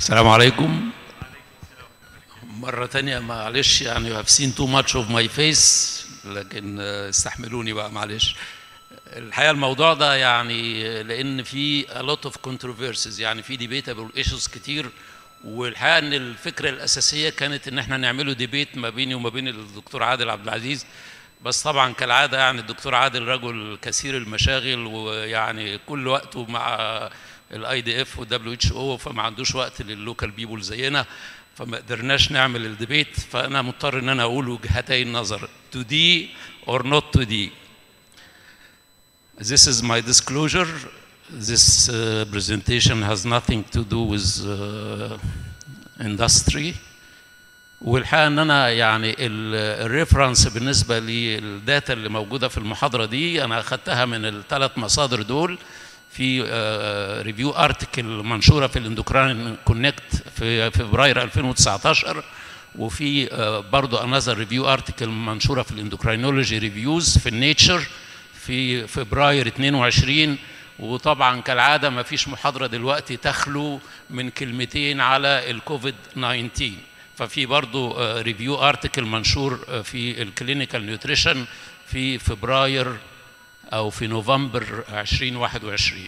السلام عليكم مرة تانية معلش يعني you have seen too much of my face لكن آه، استحملوني بقى معلش الحقيقة الموضوع ده يعني لأن في a lot of controversies يعني في debatable issues كتير والحقيقة إن الفكرة الأساسية كانت إن إحنا نعمله ديبيت ما بيني وما بين الدكتور عادل عبد العزيز بس طبعا كالعادة يعني الدكتور عادل رجل كثير المشاغل ويعني كل وقته مع الاي دي اف والدبليو اتش او فما عندوش وقت لللوكال بيبول زينا فما قدرناش نعمل الديبيت فانا مضطر ان انا اقول وجهتي النظر to دي or not to دي This is my disclosure. This uh, presentation has nothing to do with uh, industry. والحقيقه ان انا يعني الريفرنس بالنسبه للداتا اللي موجوده في المحاضره دي انا اخذتها من الثلاث مصادر دول في ريفيو ارتكل منشوره في الاندوكراين كونكت في فبراير 2019 وفي برضه انذر ريفيو ارتكل منشوره في الاندوكراينولوجي ريفيوز في النيتشر في فبراير 22 وطبعا كالعاده ما فيش محاضره دلوقتي تخلو من كلمتين على الكوفيد 19 ففي برضو ريفيو ارتكل منشور في الكلينيكال نيوتريشن في فبراير او في نوفمبر 2021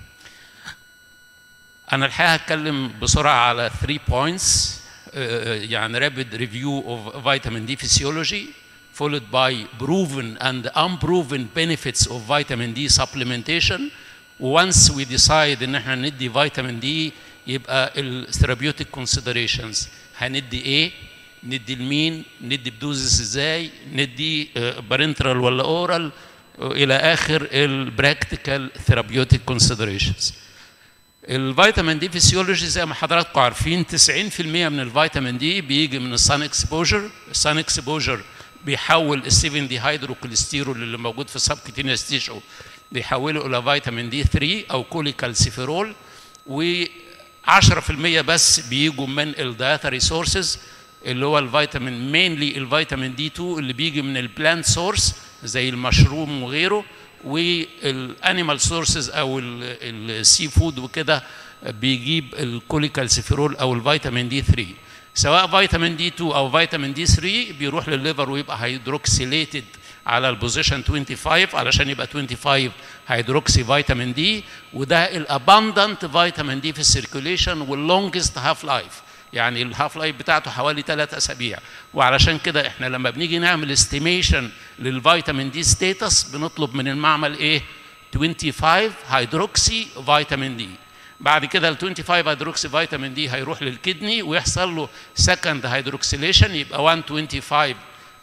انا الحقيقه هتكلم بسرعه على 3 بوينتس يعني رابid review of vitamin D physiology followed by proven and unproven benefits of vitamin D supplementation once we decide ان احنا ندي فيتامين دي يبقى الثيرابيوتيك كونسيدريشنز هندي ايه ندي لمين ندي بدوزس ازاي ندي بارنترال ولا اورال الى اخر البراكتيكال ثيرابيوتيك كونسيدريشنز الفيتامين دي فيسيولوجي زي ما حضراتكم عارفين 90% من الفيتامين دي بيجي من السان اكسبوجر السان اكسبوجر بيحول ال 7 دي هيدروكوليسترول اللي موجود في السبكتينيوس تيشو بيحوله الى فيتامين دي 3 او كوليكالسيفيرول و 10% بس بيجوا من الدايتري سورسز اللي هو الفيتامين مينلي الفيتامين دي 2 اللي بيجي من البلانت سورس زي المشروم وغيره والانيمال سورسز او السي فود وكده بيجيب الكوليكالسيفيرول او الفيتامين دي 3 سواء فيتامين دي 2 او فيتامين دي 3 بيروح للليفر ويبقى هيدروكسيليتد على البوزيشن 25 علشان يبقى 25 هيدروكسي فيتامين دي وده الاباندنت فيتامين دي في السيركوليشن واللونجست هاف لايف يعني الهاف لايف بتاعته حوالي 3 اسابيع وعلشان كده احنا لما بنيجي نعمل استيميشن للفيتامين دي ستيتس بنطلب من المعمل ايه 25 هيدروكسي فيتامين دي بعد كده ال 25 هيدروكسي فيتامين دي هيروح للكدني ويحصل له سكند هيدروكسيليشن يبقى 125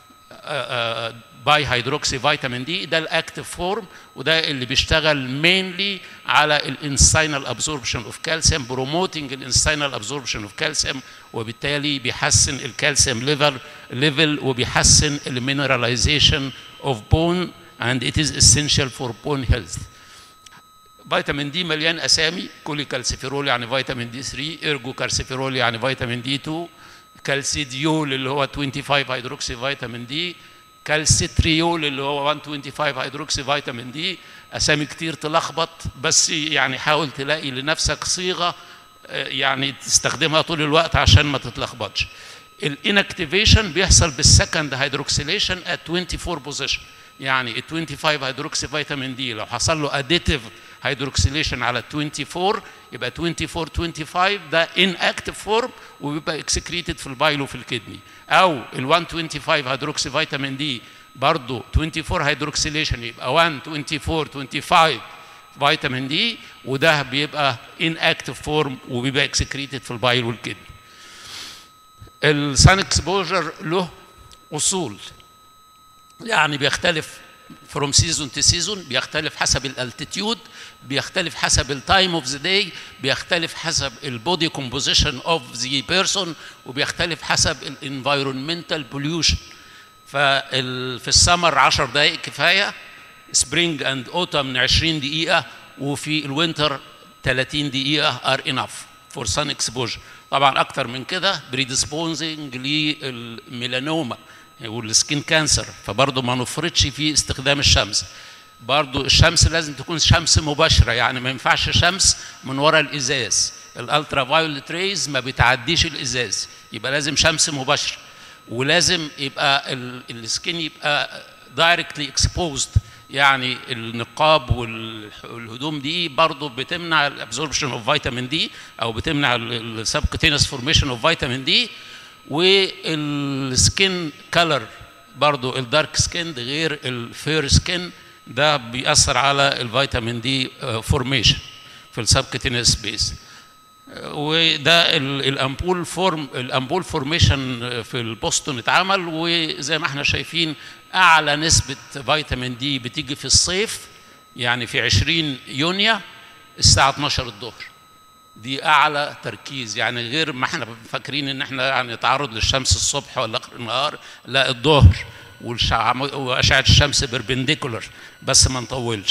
باي هيدروكسي فيتامين دي ده الاكتف فورم وده اللي بيشتغل مينلي على الانساينال ابزوربشن اوف كالسيوم بروموتنج الانساينال ابزوربشن اوف كالسيوم وبالتالي بيحسن الكالسيوم ليفل ليفل وبيحسن المينراليزيشن اوف بون and it is essential for bone health فيتامين دي مليان اسامي كوليكالسيفيرول يعني فيتامين دي 3 ارجو كالسيفيرول يعني فيتامين دي 2 كالسيديول اللي هو 25 هيدروكسي فيتامين دي كالسيتريول اللي هو 125 هيدروكسي فيتامين دي اسامي كتير تلخبط بس يعني حاول تلاقي لنفسك صيغه يعني تستخدمها طول الوقت عشان ما تتلخبطش الانكتيفيشن بيحصل بالسكند هيدروكسيليشن ات 24 بوزيشن يعني ال 25 هيدروكسي فيتامين دي لو حصل له اديتيف هيدروكسيليشن على 24 يبقى 24 25 ده ان اكتف فورم وبيبقى اكسكريتد في البايل وفي الكدني او ال 125 هيدروكسي فيتامين دي برضه 24 هيدروكسيليشن يبقى 1 24 25 فيتامين دي وده بيبقى ان اكتف فورم وبيبقى اكسكريتد في البايل والكدني السان اكسبوجر له اصول يعني بيختلف فروم سيزون تو سيزون بيختلف حسب الالتيتيود بيختلف حسب التايم اوف ذا داي بيختلف حسب البودي كومبوزيشن اوف ذا بيرسون وبيختلف حسب الانفايرمنتال بوليوشن ففي السمر 10 دقائق كفايه سبرينج اند اوتم من 20 دقيقه وفي الوينتر 30 دقيقه ار انف فور سان اكسبوجر طبعا اكتر من كده بريدسبونزنج للميلانوما والسكين كانسر فبرضه ما نفرطش في استخدام الشمس برضه الشمس لازم تكون شمس مباشره يعني ما ينفعش شمس من وراء الازاز الالترا فايولت ريز ما بتعديش الازاز يبقى لازم شمس مباشره ولازم يبقى ال- السكين يبقى دايركتلي اكسبوزد يعني النقاب وال- والهدوم دي برضه بتمنع الابزوربشن اوف فيتامين دي او بتمنع السبكتينس فورميشن اوف فيتامين دي والسكين كلر برضو الدارك سكين غير الفير سكين ده بيأثر على الفيتامين دي فورميشن في السبكتينس سبيس وده ال- الامبول فورم الامبول فورميشن في البوستون اتعمل وزي ما احنا شايفين اعلى نسبه فيتامين دي بتيجي في الصيف يعني في 20 يونيو الساعه 12 الظهر دي اعلى تركيز يعني غير ما احنا فاكرين ان احنا يعني نتعرض للشمس الصبح ولا اخر النهار لا الظهر والشع- واشعه الشمس بربنديكولر بس ما نطولش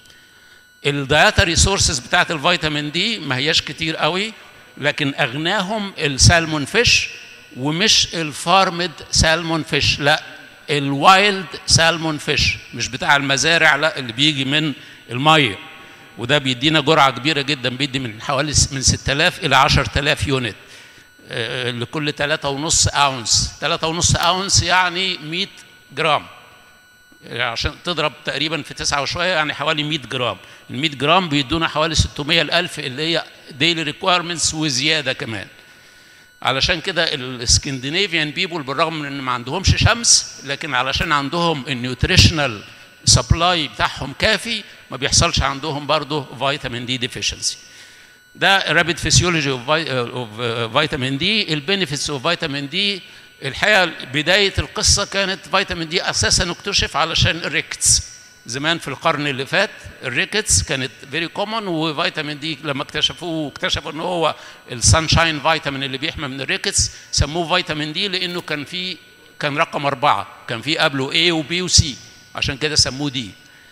الدايتري سورسز بتاعت الفيتامين دي ما هياش كتير قوي لكن اغناهم السالمون فيش ومش الفارمد سالمون فيش لا الوايلد سالمون فيش مش بتاع المزارع لا اللي بيجي من الميه وده بيدينا جرعه كبيره جدا بيدي من حوالي س- من 6000 الى 10000 يونت آه، لكل 3.5 اونس 3.5 اونس يعني 100 جرام يعني عشان تضرب تقريبا في تسعة وشوية يعني حوالي 100 جرام ال 100 جرام بيدونا حوالي 600 الألف اللي هي ديلي ريكويرمنتس وزيادة كمان علشان كده الاسكندنافيان بيبول بالرغم من ان ما عندهمش شمس لكن علشان عندهم النيوتريشنال سبلاي بتاعهم كافي ما بيحصلش عندهم برضه فيتامين دي ديفيشنسي ده رابيد فيسيولوجي اوف فيتامين دي البينيفيتس اوف فيتامين دي الحقيقه بدايه القصه كانت فيتامين دي اساسا اكتشف علشان الريكتس زمان في القرن اللي فات الريكتس كانت فيري كومون وفيتامين دي لما اكتشفوه اكتشفوا ان هو السانشاين فيتامين اللي بيحمي من الريكتس سموه فيتامين دي لانه كان فيه كان رقم أربعة كان فيه قبله A و B و C عشان كده سموه دي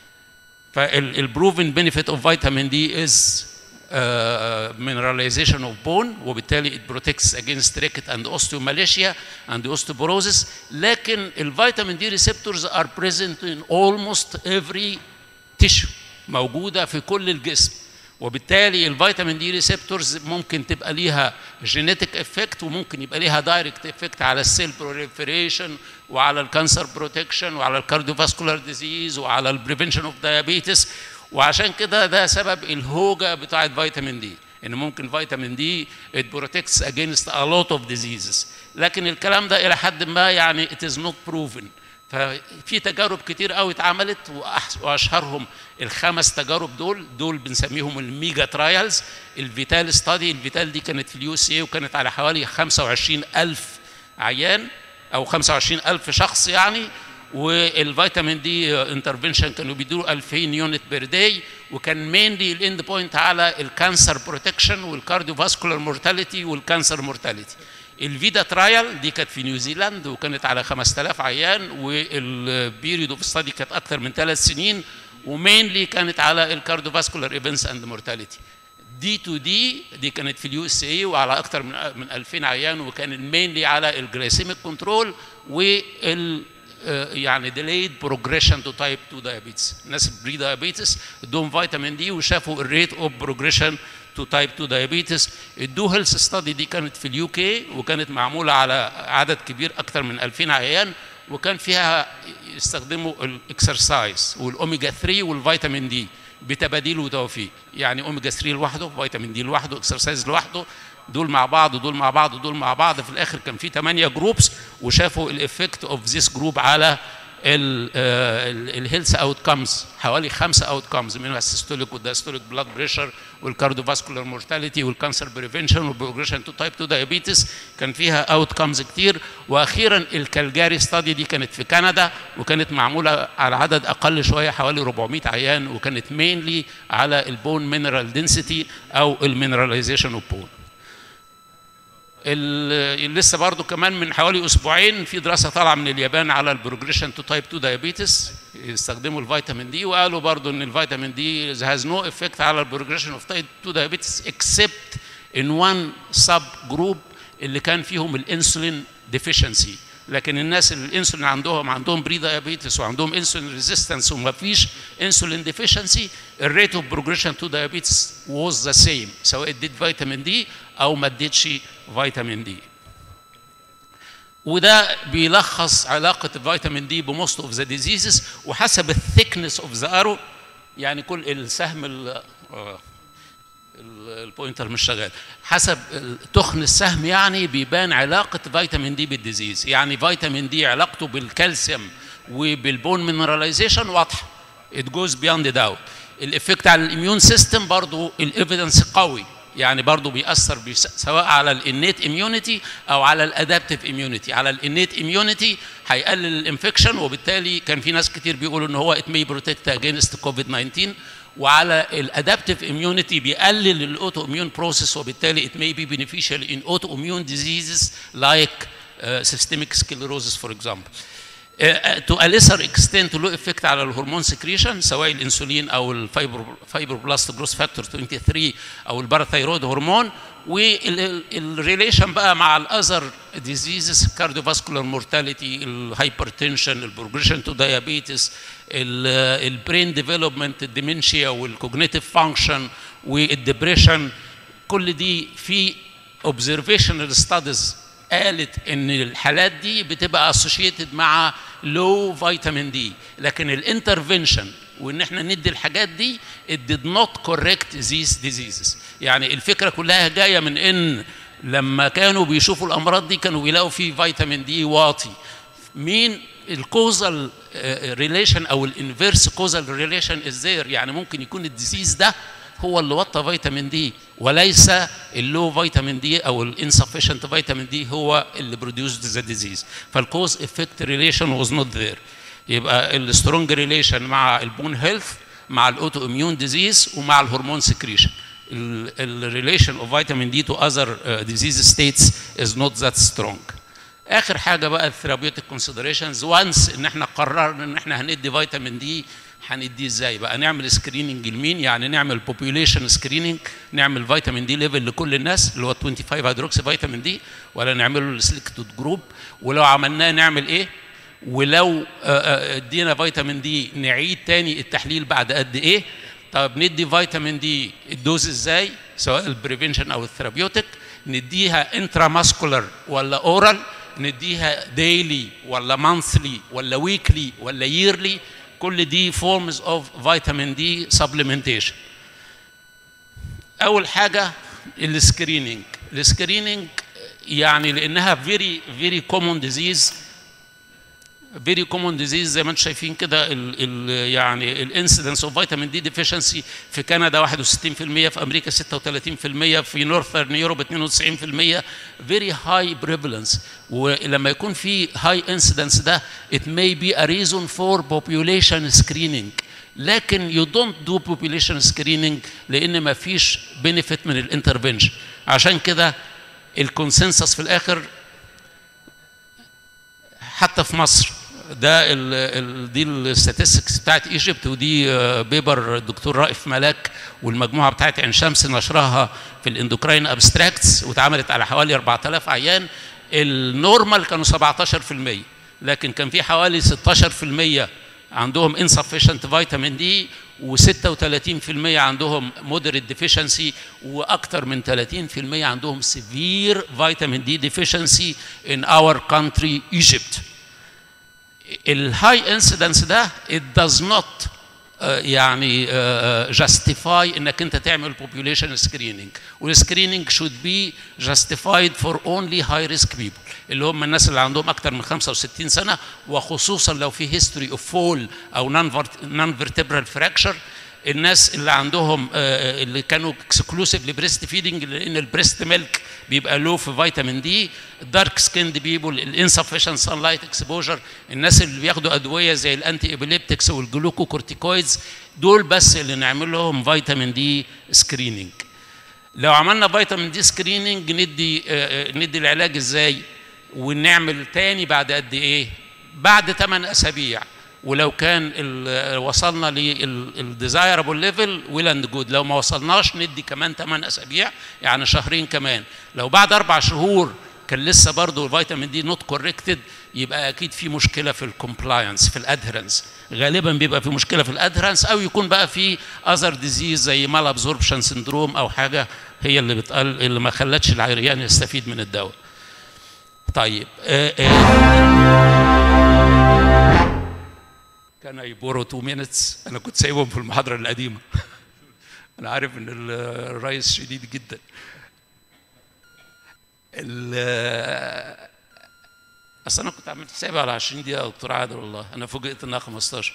فالبروفن بنفيت اوف فيتامين دي از mineralization of bone وبالتالي it protects against ricket and osteomalacia and osteoporosis لكن الفيتامين دي receptors are present in almost every tissue موجودة في كل الجسم وبالتالي الفيتامين دي ريسبتورز ممكن تبقى ليها جينيتك افكت وممكن يبقى ليها دايركت افكت على السيل بروليفريشن وعلى الكانسر بروتكشن وعلى الكارديوفاسكولار ديزيز وعلى البريفنشن اوف دايابيتس وعشان كده ده سبب الهوجه بتاعت فيتامين دي ان ممكن فيتامين دي it protects against a lot of diseases لكن الكلام ده الى حد ما يعني it is not proven ففي تجارب كتير قوي اتعملت وأح- واشهرهم الخمس تجارب دول دول بنسميهم الميجا ترايلز الفيتال ستادي الفيتال دي كانت في اليو سي وكانت على حوالي 25 ألف عيان او 25 ألف شخص يعني والفيتامين دي انترفنشن كانوا بيدوا 2000 يونت بير داي وكان مينلي الاند بوينت على الكانسر بروتكشن والكارديوفاسكولار مورتاليتي والكانسر مورتاليتي الفيدا ترايل دي كانت في نيوزيلاند وكانت على 5000 عيان والبيريود اوف ستادي كانت اكثر من ثلاث سنين ومينلي كانت على الكارديوفاسكولار ايفنتس اند مورتاليتي دي تو دي دي كانت في اليو اس اي وعلى اكثر من من 2000 عيان وكان مينلي على الجلايسيميك كنترول وال آه، يعني ديليد بروجريشن تو تايب 2 دايابيتس الناس بري دايابيتس ادوهم فيتامين دي وشافوا الريت اوف بروجريشن تو تايب 2 دايابيتس الدو هيلث ستادي دي كانت في اليو كي وكانت معموله على عدد كبير اكثر من 2000 عيان وكان فيها يستخدموا الاكسرسايز والاوميجا 3 والفيتامين دي بتباديل وتوفيق يعني اوميجا 3 لوحده فيتامين دي لوحده اكسرسايز لوحده دول مع بعض ودول مع بعض ودول مع بعض في الاخر كان في 8 جروبس وشافوا الافكت اوف ذيس جروب على الهيلث اوت كامز حوالي خمسه اوت كامز منها السيستوليك والدايستوليك بلاد بريشر والكارديوفاسكولار مورتاليتي والكانسر بريفنشن والبروجريشن تو تايب 2 دايابيتس كان فيها اوت كامز كتير واخيرا الكالجاري ستادي دي كانت في كندا وكانت معموله على عدد اقل شويه حوالي 400 عيان وكانت مينلي على البون مينرال دنسيتي او المينراليزيشن اوف بون ال- لسه برضو كمان من حوالي اسبوعين في دراسه طالعه من اليابان على البروجريشن تو تايب 2 دايابيتس يستخدموا الفيتامين دي وقالوا برضو ان الفيتامين دي هاز نو افكت على البروجريشن اوف تايب 2 دايابيتس اكسبت ان وان سب جروب اللي كان فيهم الانسولين ديفيشنسي لكن الناس اللي الانسولين عندهم عندهم بري دايابيتس وعندهم انسولين ريزيستنس وما فيش انسولين ديفيشنسي الريت اوف بروجريشن تو دايابيتس واز ذا سيم سواء اديت فيتامين دي او ما اديتش فيتامين دي وده بيلخص علاقة الفيتامين دي بموست اوف ذا ديزيزز وحسب الثيكنس اوف ذا ارو يعني كل السهم ال- آه، ال- البوينتر مش شغال حسب تخن السهم يعني بيبان علاقة فيتامين دي بالديزيز يعني فيتامين دي علاقته بالكالسيوم وبالبون مينراليزيشن واضحة it goes beyond doubt الافكت على الاميون سيستم برضو الايفيدنس قوي يعني برضو بيأثر بيس- سواء على الانيت اميونيتي او على الادابتيف اميونيتي على الانيت اميونيتي هيقلل الانفكشن وبالتالي كان في ناس كتير بيقولوا ان هو it may protect against كوفيد 19 وعلى الادابتيف اميونيتي بيقلل الاوتو اميون بروسيس وبالتالي it may be beneficial in autoimmune diseases like uh, systemic sclerosis for example. تو a lesser extent له افكت على الهرمون سكريشن سواء الانسولين او الفايبروبلاست جروس فاكتور 23 او الباراثايرويد هرمون والريليشن بقى مع الاذر ديزيزز كارديوفاسكولار مورتاليتي الهايبرتنشن البروجريشن تو دايابيتس البرين ديفلوبمنت الديمنشيا والكوجنيتيف فانكشن والدبريشن كل دي في observational studies قالت ان الحالات دي بتبقى اسوشيتد مع لو فيتامين دي لكن الانترفنشن وان احنا ندي الحاجات دي it did not correct these diseases يعني الفكره كلها جايه من ان لما كانوا بيشوفوا الامراض دي كانوا بيلاقوا فيه فيتامين دي واطي مين الكوزال ريليشن او الانفيرس كوزال ريليشن ازاي يعني ممكن يكون الديزيز ده هو اللي وطى فيتامين دي وليس اللو فيتامين دي او الانسفشنت فيتامين دي هو اللي بروديوسد ذا ديزيز فالكوز افكت ريليشن واز نوت ذير يبقى السترونج ريليشن مع البون هيلث مع الاوتو اميون ديزيز ومع الهرمون سكريشن الريليشن اوف فيتامين دي تو اذر ديزيز ستيتس از نوت ذات سترونج اخر حاجه بقى الثيرابيوتيك كونسيدريشنز وانس ان احنا قررنا ان احنا هندي فيتامين دي هنديه ازاي بقى نعمل سكريننج لمين يعني نعمل بوبيوليشن سكريننج نعمل فيتامين دي ليفل لكل الناس اللي هو 25 هيدروكسي فيتامين دي ولا نعمله لسلكتد جروب ولو عملناه نعمل ايه ولو ادينا فيتامين دي نعيد تاني التحليل بعد قد ايه طب ندي فيتامين دي الدوز ازاي سواء البريفنشن او الثيرابيوتيك نديها انتراماسكولار ولا اورال نديها ديلي ولا مانثلي ولا ويكلي ولا ييرلي كل دي فورمز اوف فيتامين دي سبلمنتيشن اول حاجه السكريننج السكريننج يعني لانها فيري فيري كومون ديزيز فيري كومون ديزيز زي ما انتم شايفين كده ال ال يعني الانسيدنس اوف فيتامين دي ديفيشنسي في كندا 61% في امريكا 36% في نورثرن يوروب 92% فيري هاي بريفالنس ولما يكون في هاي انسيدنس ده it may be a reason for population screening لكن يو دونت دو population screening لان ما فيش بنفيت من الانترفنشن عشان كده الكونسنسس في الاخر حتى في مصر ده ال ال دي الستاتستكس بتاعت ايجيبت ودي بيبر الدكتور رائف ملاك والمجموعه بتاعت عين شمس نشرها في الاندوكراين ابستراكتس واتعملت على حوالي 4000 عيان النورمال كانوا 17% لكن كان في حوالي 16% عندهم insufficient فيتامين دي و36% عندهم moderate deficiency واكثر من 30% عندهم severe vitamin D deficiency in our country Egypt. الهاي انسيدنس ده it does not uh, يعني uh, justify انك انت تعمل population screening والسكريننج should be justified for only high risk people اللي هم الناس اللي عندهم اكثر من 65 سنه وخصوصا لو في history of fall او non vertebral fracture الناس اللي عندهم اللي كانوا اكسكلوسيف لبريست فيدنج لان البريست ميلك بيبقى لو في فيتامين دي الدارك سكيند بيبول الانسفشنت سان لايت اكسبوجر الناس اللي بياخدوا ادويه زي الانتي ابيليبتكس والجلوكوكورتيكويدز دول بس اللي نعمل لهم فيتامين دي سكريننج لو عملنا فيتامين دي سكريننج ندي ندي العلاج ازاي ونعمل تاني بعد قد ايه بعد 8 اسابيع ولو كان وصلنا للديزايربل ليفل ويل اند جود لو ما وصلناش ندي كمان 8 اسابيع يعني شهرين كمان لو بعد اربع شهور كان لسه برضه الفيتامين دي نوت كوركتد يبقى اكيد في مشكله في الكومبلاينس في الادهرنس غالبا بيبقى في مشكله في الادهرنس او يكون بقى في اذر ديزيز زي مال ابزوربشن سندروم او حاجه هي اللي بتقل اللي ما خلتش العيان يستفيد من الدواء طيب آه آه كان يبورو 2 مينتس انا كنت سايبهم في المحاضره القديمه انا عارف ان الرئيس شديد جدا اصل انا كنت عملت حسابي على 20 دقيقه يا دكتور عادل والله انا فوجئت انها 15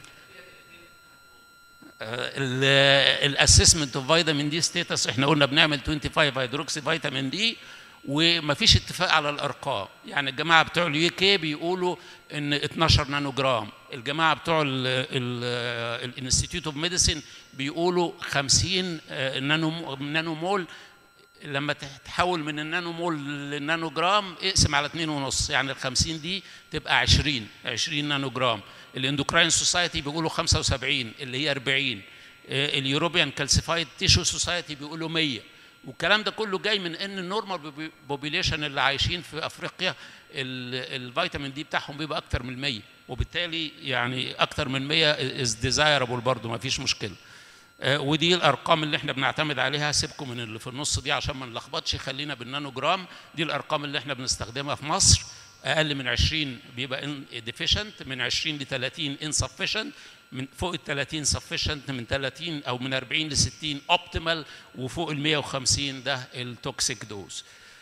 الاسسمنت اوف فيتامين دي ستيتس احنا قلنا بنعمل 25 هيدروكسي فيتامين دي ومفيش اتفاق على الارقام يعني الجماعه بتوع اليو كي بيقولوا ان 12 نانو جرام الجماعه بتوع الانستيتيوت اوف ميديسين بيقولوا 50 نانو نانو مول لما تحول من النانو مول للنانو جرام اقسم على 2 ونص يعني ال 50 دي تبقى 20 20 نانو جرام الاندوكراين سوسايتي بيقولوا 75 اللي هي 40 اليوروبيان كالسيفايد تيشو سوسايتي بيقولوا 100 والكلام ده كله جاي من ان النورمال بوبيليشن اللي عايشين في افريقيا الفيتامين دي بتاعهم بيبقى اكتر من 100 وبالتالي يعني اكتر من 100 از ديزايربل برضه ما فيش مشكله ودي الارقام اللي احنا بنعتمد عليها سيبكم من اللي في النص دي عشان ما نلخبطش خلينا بالنانو جرام دي الارقام اللي احنا بنستخدمها في مصر اقل من 20 بيبقى ديفيشنت من 20 ل 30 انسفشنت من فوق ال 30 سفشنت من 30 او من 40 ل 60 اوبتيمال وفوق ال 150 ده التوكسيك دوز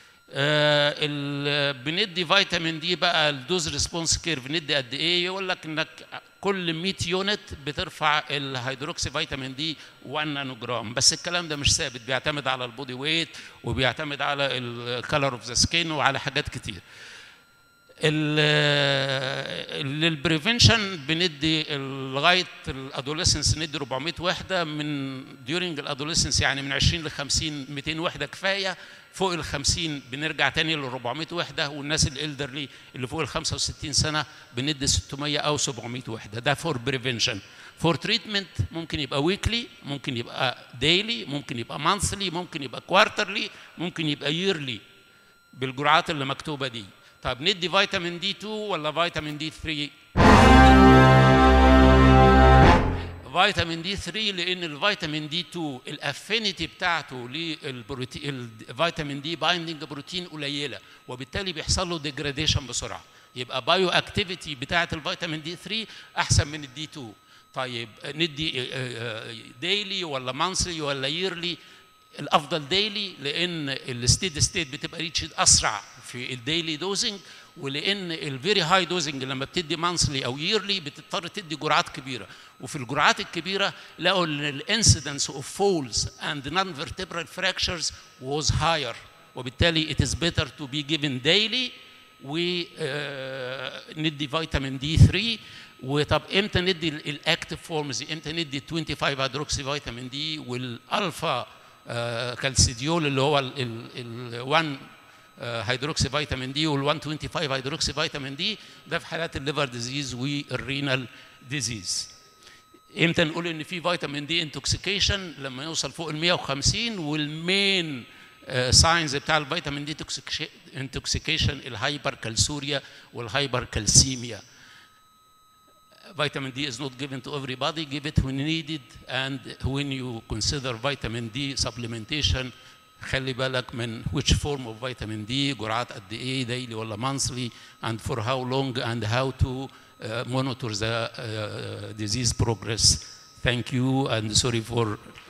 آه بندي فيتامين دي بقى الدوز ريسبونس كيرف ندي قد ايه يقول لك انك كل 100 يونت بترفع الهيدروكسي فيتامين دي 1 نانو جرام بس الكلام ده مش ثابت بيعتمد على البودي ويت وبيعتمد على الكالر اوف ذا سكين وعلى حاجات كتير للبريفنشن بندي لغايه الادوليسنس ندي 400 وحده من ديورنج الادوليسنس يعني من 20 ل 50 200 وحده كفايه فوق ال 50 بنرجع تاني ل 400 وحده والناس الالدرلي اللي فوق ال 65 سنه بندي 600 او 700 وحده ده فور بريفنشن فور تريتمنت ممكن يبقى ويكلي ممكن يبقى ديلي ممكن يبقى مانثلي ممكن يبقى كوارترلي ممكن يبقى ييرلي بالجرعات اللي مكتوبه دي طب ندي فيتامين دي 2 ولا فيتامين دي 3 فيتامين دي 3 لان الفيتامين دي 2 الافينيتي بتاعته للبروتين الفيتامين دي بايندنج بروتين قليله وبالتالي بيحصل له ديجراديشن بسرعه يبقى بايو اكتيفيتي بتاعه الفيتامين دي 3 احسن من الدي 2 طيب ندي ديلي ولا مانثلي ولا ييرلي الافضل ديلي لان الستيد ستيت بتبقى ريتشد اسرع في الديلي دوزنج ولان الفيري هاي دوزنج لما بتدي مانثلي او ييرلي بتضطر تدي جرعات كبيره وفي الجرعات الكبيره لقوا ان الانسيدنس اوف فولز اند نون فيرتبرال فراكشرز واز هاير وبالتالي it is better to be given daily وندي فيتامين دي 3 وطب امتى ندي الاكتف فورمز امتى ندي 25 هيدروكسي فيتامين دي والالفا كالسيديول اللي هو ال 1 هيدروكسي فيتامين دي وال 125 هيدروكسي فيتامين دي ده في حالات الليفر ديزيز والرينال ديزيز امتى نقول ان في فيتامين دي انتوكسيكيشن لما يوصل فوق ال 150 والمين ساينز بتاع الفيتامين دي انتوكسيكيشن الهايبر كالسوريا والهايبر كالسيميا vitamin D is not given to everybody give it when needed and when you consider vitamin D supplementation خلي بالك من which form of vitamin D جرعات قد ايه daily ولا monthly and for how long and how to uh, monitor the uh, disease progress thank you and sorry for